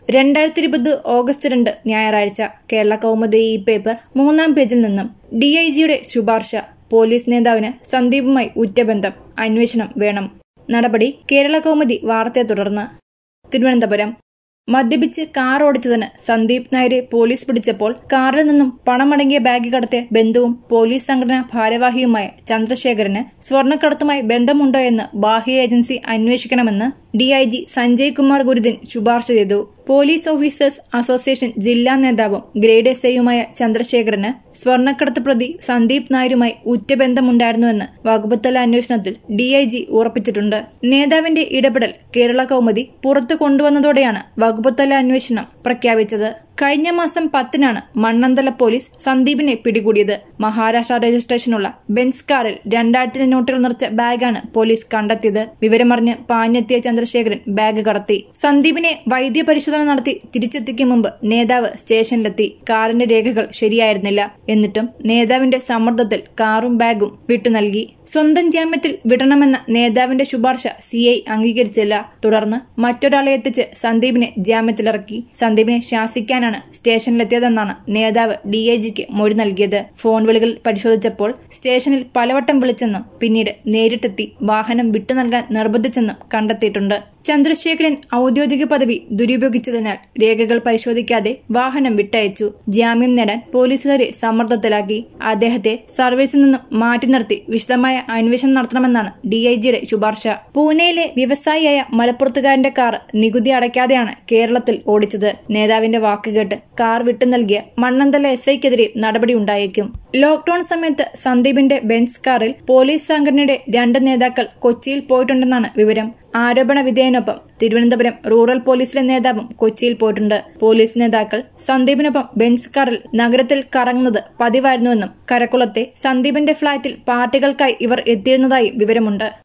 രണ്ടായിരത്തി ഇരുപത് ഓഗസ്റ്റ് രണ്ട് ഞായറാഴ്ച കേരള കൗമുദി ഈ പേപ്പർ മൂന്നാം പേജിൽ നിന്നും ഡി ഐ ജിയുടെ ശുപാർശ പോലീസ് നേതാവിന് സന്ദീപുമായി ഉറ്റബന്ധം അന്വേഷണം വേണം നടപടി കേരള കൗമുദി വാർത്തയെ തുടർന്ന് തിരുവനന്തപുരം മദ്യപിച്ച് കാർ ഓടിച്ചതിന് സന്ദീപ് നായരെ പോലീസ് പിടിച്ചപ്പോൾ കാറിൽ നിന്നും പണമടങ്ങിയ ബാഗ് കടത്തിയ ബന്ധുവും പോലീസ് സംഘടനാ ഭാരവാഹിയുമായ ചന്ദ്രശേഖരന് സ്വർണ്ണക്കടത്തുമായി ബന്ധമുണ്ടോ എന്ന് ബാഹ്യ ഏജൻസി അന്വേഷിക്കണമെന്ന് ഡിഐജി സഞ്ജയ് കുമാർ ഗുരുദിൻ ശുപാർശ ചെയ്തു പോലീസ് ഓഫീസേഴ്സ് അസോസിയേഷൻ ജില്ലാ നേതാവും ഗ്രേഡ് എസ് ഐയുമായ ചന്ദ്രശേഖരന് സ്വർണ്ണക്കടത്ത് പ്രതി സന്ദീപ് നായരുമായി ഉറ്റബന്ധമുണ്ടായിരുന്നുവെന്ന് വകുപ്പുതല അന്വേഷണത്തിൽ ഡിഐജി ഉറപ്പിച്ചിട്ടുണ്ട് നേതാവിന്റെ ഇടപെടൽ കേരള കൗമുദി പുറത്തു കൊണ്ടുവന്നതോടെയാണ് വകുപ്പുതല അന്വേഷണം പ്രഖ്യാപിച്ചത് കഴിഞ്ഞ മാസം പത്തിനാണ് മണ്ണന്തല പോലീസ് സന്ദീപിനെ പിടികൂടിയത് മഹാരാഷ്ട്ര രജിസ്ട്രേഷനുള്ള ബെൻസ് കാറിൽ രണ്ടായിരത്തിന് നോട്ടുകൾ നിറച്ച ബാഗാണ് പോലീസ് കണ്ടെത്തിയത് വിവരമറിഞ്ഞ് പാഞ്ഞെത്തിയ ചന്ദ്രശേഖരൻ ബാഗ് കടത്തി സന്ദീപിനെ വൈദ്യപരിശോധന നടത്തി തിരിച്ചെത്തിക്കും മുമ്പ് നേതാവ് സ്റ്റേഷനിലെത്തി കാറിന്റെ രേഖകൾ ശരിയായിരുന്നില്ല എന്നിട്ടും നേതാവിന്റെ സമ്മർദ്ദത്തിൽ കാറും ബാഗും വിട്ടു നൽകി സ്വന്തം ജാമ്യത്തിൽ വിടണമെന്ന നേതാവിന്റെ ശുപാർശ സി ഐ അംഗീകരിച്ചില്ല തുടർന്ന് മറ്റൊരാളെ എത്തിച്ച് സന്ദീപിനെ ജാമ്യത്തിലിറക്കി സന്ദീപിനെ ശാസിക്കാനാണ് സ്റ്റേഷനിലെത്തിയതെന്നാണ് നേതാവ് ഡിഐജിക്ക് മൊഴി നൽകിയത് ഫോൺ വിളികൾ പരിശോധിച്ചപ്പോൾ സ്റ്റേഷനിൽ പലവട്ടം വിളിച്ചെന്നും പിന്നീട് നേരിട്ടെത്തി വാഹനം വിട്ടു നൽകാൻ നിർബന്ധിച്ചെന്നും കണ്ടെത്തിയിട്ടുണ്ട് ചന്ദ്രശേഖരൻ ഔദ്യോഗിക പദവി ദുരുപയോഗിച്ചതിനാൽ രേഖകൾ പരിശോധിക്കാതെ വാഹനം വിട്ടയച്ചു ജാമ്യം നേടാൻ പോലീസുകാരെ സമ്മർദ്ദത്തിലാക്കി അദ്ദേഹത്തെ സർവീസിൽ നിന്നും മാറ്റി നിർത്തി വിശദമായ അന്വേഷണം നടത്തണമെന്നാണ് ഡിഐജിയുടെ ശുപാർശ പൂനെയിലെ വ്യവസായിയായ മലപ്പുറത്തുകാരന്റെ കാർ നികുതി അടയ്ക്കാതെയാണ് കേരളത്തിൽ ഓടിച്ചത് നേതാവിന്റെ വാക്കുകേട്ട് കാർ വിട്ടു നൽകിയ മണ്ണന്തല എസ് ഐക്കെതിരെ നടപടിയുണ്ടായേക്കും ലോക്ഡൌൺ സമയത്ത് സന്ദീപിന്റെ ബെൻസ് കാറിൽ പോലീസ് സംഘടനയുടെ രണ്ട് നേതാക്കൾ കൊച്ചിയിൽ പോയിട്ടുണ്ടെന്നാണ് വിവരം ആരോപണ വിധേയനൊപ്പം തിരുവനന്തപുരം റൂറൽ പോലീസിലെ നേതാവും കൊച്ചിയിൽ പോയിട്ടുണ്ട് പോലീസ് നേതാക്കൾ സന്ദീപിനൊപ്പം ബെൻസ് കാറിൽ നഗരത്തിൽ കറങ്ങുന്നത് പതിവായിരുന്നുവെന്നും കരക്കുളത്തെ സന്ദീപിന്റെ ഫ്ളാറ്റിൽ പാർട്ടികൾക്കായി ഇവർ എത്തിയിരുന്നതായും വിവരമുണ്ട്